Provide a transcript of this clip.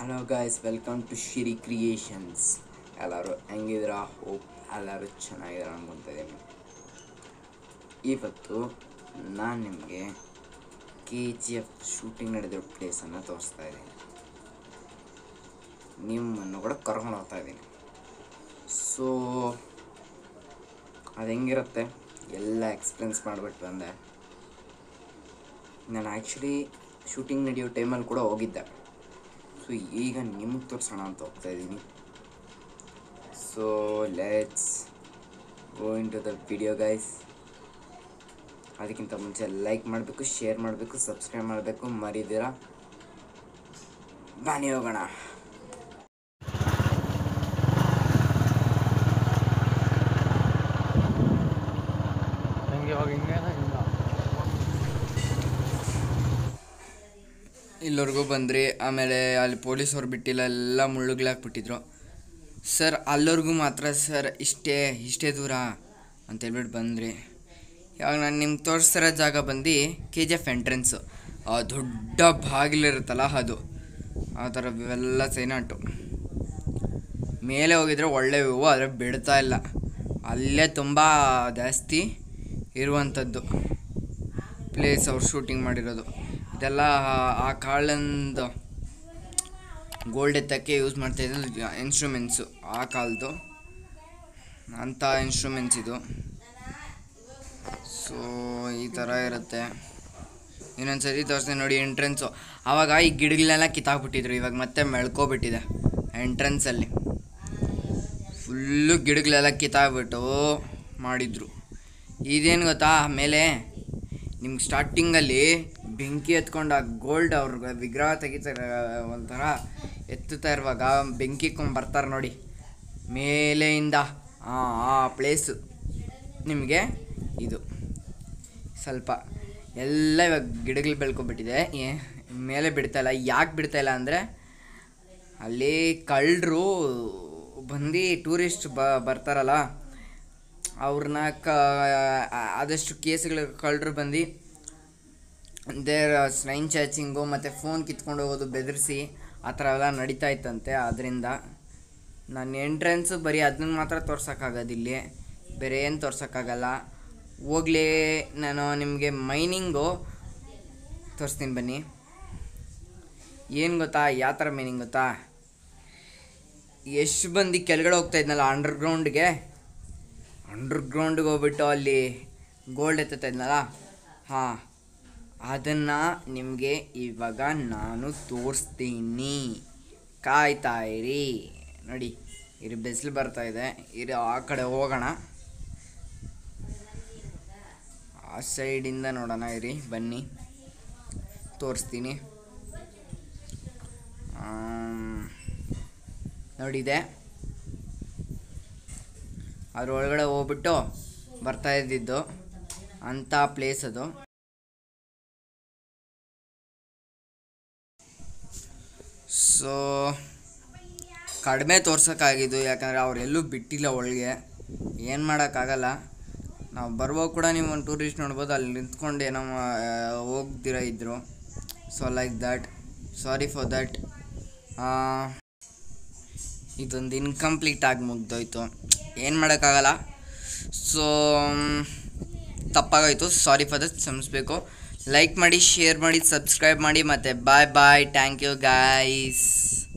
hello guys welcome to Shiri creations ಎಲ್ಲರೂ ಹೆಂಗಿದ್ದೀರಾ hope ಎಲ್ಲರೂ ಚೆನ್ನಾಗಿದ್ದೀರಾ ಅನ್ಕೊತ ಇದ್ದೀನಿ ಇವತ್ತು ನಾನು ನಿಮಗೆ ಕೆ ಜಿ ಎಫ್ ಶೂಟಿಂಗ್ ನಡೆದಿರೋ ಪ್ಲೇಸನ್ನು ತೋರಿಸ್ತಾ ಇದ್ದೀನಿ ನಿಮ್ಮನ್ನು ಕೂಡ ಕರ್ಕೊಂಡು ಹೋಗ್ತಾ ಇದ್ದೀನಿ ಸೊ ಅದು ಹೆಂಗಿರುತ್ತೆ ಎಲ್ಲ ಎಕ್ಸ್ಪೀರಿಯನ್ಸ್ ಮಾಡಿಬಿಟ್ಟು ಬಂದೆ ನಾನು ಆ್ಯಕ್ಚುಲಿ ಶೂಟಿಂಗ್ ನಡೆಯೋ ಟೈಮಲ್ಲಿ ಕೂಡ ಹೋಗಿದ್ದೆ ಸೊ ಈಗ ನಿಮಗೆ ತೋರಿಸೋಣ ಅಂತ ಹೋಗ್ತಾ ಇದ್ದೀನಿ so let's go into the video guys ಅದಕ್ಕಿಂತ ಮುಂಚೆ ಲೈಕ್ ಮಾಡಬೇಕು ಶೇರ್ ಮಾಡಬೇಕು ಸಬ್ಸ್ಕ್ರೈಬ್ ಮಾಡಬೇಕು ಮರಿದಿರ ಬನ್ನಿ ಹೋಗೋಣ ಹಂಗೆ ಇವಾಗ ಹಿಂಗೆ ಹಿಂಗ ಇಲ್ಲಿವರೆಗೂ ಬಂದ್ರಿ ಆಮೇಲೆ ಅಲ್ಲಿ ಪೊಲೀಸವ್ರು ಬಿಟ್ಟಿಲ್ಲ ಎಲ್ಲ ಮುಳ್ಳುಗಳಾಕ್ಬಿಟ್ಟಿದ್ರು ಸರ್ ಅಲ್ಲವರೆಗೂ ಮಾತ್ರ ಸರ್ ಇಷ್ಟೇ ಇಷ್ಟೇ ದೂರ ಅಂತ ಹೇಳ್ಬಿಟ್ಟು ಬಂದ್ರಿ ಇವಾಗ ನಾನು ನಿಮ್ಗೆ ತೋರಿಸ್ತಿರೋ ಜಾಗ ಬಂದು ಕೆ ಜಿ ಎಫ್ ಎಂಟ್ರೆನ್ಸು ಆ ದೊಡ್ಡ ಬಾಗಿಲಿರುತ್ತಲ್ಲ ಅದು ಆ ಥರ ಇವೆಲ್ಲ ಸೈನಾಟು ಮೇಲೆ ಹೋಗಿದ್ರೆ ಒಳ್ಳೆ ವ್ಯೂ ಆದರೆ ಬಿಡ್ತಾ ಇಲ್ಲ ಅಲ್ಲೇ ತುಂಬ ಜಾಸ್ತಿ ಇರುವಂಥದ್ದು ಪ್ಲೇಸ್ ಅವ್ರು ಶೂಟಿಂಗ್ ಮಾಡಿರೋದು ಇದೆಲ್ಲ ಆ ಕಾಲಂದು ಗೋಲ್ಡ್ ಎತ್ತಕ್ಕೆ ಯೂಸ್ ಮಾಡ್ತಾ ಇದ್ದ ಇನ್ಸ್ಟ್ರೂಮೆಂಟ್ಸು ಆ ಕಾಲದ್ದು ಅಂಥ ಇನ್ಸ್ಟ್ರೂಮೆಂಟ್ಸ್ ಇದು ಸೊ ಈ ಥರ ಇರುತ್ತೆ ಇನ್ನೊಂದು ಸರಿ ತೋರಿಸ್ತೀನಿ ನೋಡಿ ಎಂಟ್ರೆನ್ಸು ಆವಾಗ ಈ ಗಿಡಗಳೆಲ್ಲ ಕಿತ್ತಾಕ್ಬಿಟ್ಟಿದ್ರು ಇವಾಗ ಮತ್ತೆ ಮೆಳ್ಕೊಬಿಟ್ಟಿದೆ ಎಂಟ್ರೆನ್ಸಲ್ಲಿ ಫುಲ್ಲು ಗಿಡಗಳೆಲ್ಲ ಕಿತ್ತಾಕ್ಬಿಟ್ಟು ಮಾಡಿದ್ರು ಇದೇನು ಗೊತ್ತಾ ಆಮೇಲೆ ನಿಮ್ಗೆ ಸ್ಟಾರ್ಟಿಂಗಲ್ಲಿ ಬೆಂಕಿ ಎತ್ಕೊಂಡು ಆ ಗೋಲ್ಡ್ ಅವ್ರಿಗೆ ವಿಗ್ರಹ ತೆಗಿತಾರೆ ಒಂಥರ ಎತ್ತುತ್ತಾ ಇರುವಾಗ ಬೆಂಕಿ ಕೊಂಡು ಬರ್ತಾರೆ ನೋಡಿ ಮೇಲೆಯಿಂದ ಆ ಆ ಪ್ಲೇಸು ನಿಮಗೆ ಇದು ಸ್ವಲ್ಪ ಎಲ್ಲ ಇವಾಗ ಗಿಡಗಳು ಬೆಳ್ಕೊಬಿಟ್ಟಿದೆ ಏ- ಮೇಲೆ ಬಿಡ್ತಾ ಇಲ್ಲ ಯಾಕೆ ಬಿಡ್ತಾ ಇಲ್ಲ ಅಂದರೆ ಅಲ್ಲಿ ಕಳ್ಳರು ಬಂದು ಟೂರಿಸ್ಟ್ ಬ ಬರ್ತಾರಲ್ಲ ಅವ್ರನ್ನ ಕ ಆದಷ್ಟು ಕೇಸ್ಗಳು ಕಳ್ಳರು ಬಂದು ದೇರ್ ಸ್ನೈನ್ ಚಾಚಿಂಗು ಮತ್ತು ಫೋನ್ ಕಿತ್ಕೊಂಡು ಹೋಗೋದು ಬೆದರಿಸಿ ಆ ಥರ ಎಲ್ಲ ನಡೀತಾ ಇತ್ತಂತೆ ಅದರಿಂದ ನನ್ನ ಎಂಟ್ರೆನ್ಸು ಬರೀ ಅದನ್ನ ಮಾತ್ರ ತೋರ್ಸೋಕ್ಕಾಗೋದಿಲ್ಲಿ ಬೇರೆ ಏನು ತೋರ್ಸೋಕ್ಕಾಗಲ್ಲ ಹೋಗ್ಲಿ ನಾನು ನಿಮಗೆ ಮೈನಿಂಗು ತೋರಿಸ್ತೀನಿ ಬನ್ನಿ ಏನು ಗೊತ್ತಾ ಯಾವ ಥರ ಮೈನಿಂಗ್ ಗೊತ್ತಾ ಎಷ್ಟು ಬಂದು ಕೆಳಗಡೆ ಹೋಗ್ತಾ ಇದ್ನಲ್ಲ ಅಂಡರ್ಗ್ರೌಂಡ್ಗೆ ಅಂಡರ್ಗ್ರೌಂಡ್ಗೆ ಹೋಗ್ಬಿಟ್ಟು ಅಲ್ಲಿ ಗೋಲ್ಡ್ ಎತ್ತುತ್ತಾ ಇದ್ನಲ್ಲ ಹಾಂ ಅದನ್ನು ನಿಮಗೆ ಇವಾಗ ನಾನು ತೋರಿಸ್ತೀನಿ ಕಾಯ್ತಾ ಇರಿ ನೋಡಿ ಇರಿ ಬಿಸಿಲು ಬರ್ತಾ ಇದೆ ಇರಿ ಆ ಕಡೆ ಹೋಗೋಣ ಆ ಸೈಡಿಂದ ನೋಡೋಣ ಇರಿ ಬನ್ನಿ ತೋರಿಸ್ತೀನಿ ಆಮ್, ನೋಡಿದೆ ಅದ್ರ ಒಳಗಡೆ ಹೋಗ್ಬಿಟ್ಟು ಬರ್ತಾ ಇದ್ದಿದ್ದು ಅಂಥ ಪ್ಲೇಸ್ ಅದು ಸೊ ಕಡಿಮೆ ತೋರ್ಸೋಕ್ಕಾಗಿದ್ದು ಯಾಕಂದರೆ ಅವರೆಲ್ಲೂ ಬಿಟ್ಟಿಲ್ಲ ಒಳಗೆ ಏನು ಮಾಡೋಕ್ಕಾಗಲ್ಲ ನಾವು ಬರುವಾಗ ಕೂಡ ನೀವು ಒಂದು ಟೂರಿಸ್ಟ್ ನೋಡ್ಬೋದು ಅಲ್ಲಿ ನಿಂತ್ಕೊಂಡು ಏನೋ ಮಾ- ಹೋಗ್ದಿರ ಇದ್ದರು so like that sorry for that ಇದೊಂದು ಇನ್ಕಂಪ್ಲೀಟ್ ಆಗಿ ಮುಗ್ದೋಯ್ತು ಏನು ಮಾಡೋಕ್ಕಾಗಲ್ಲ ಸೊ ತಪ್ಪಾಗೋಯ್ತು ಸಾರಿ ಫಾರ್ ದಟ್ ಕ್ಷಮಿಸ್ಬೇಕು ಲೈಕ್ ಮಾಡಿ ಶೇರ್ ಮಾಡಿ ಸಬ್ಸ್ಕ್ರೈಬ್ ಮಾಡಿ ಮತ್ತು bye bye thank you guys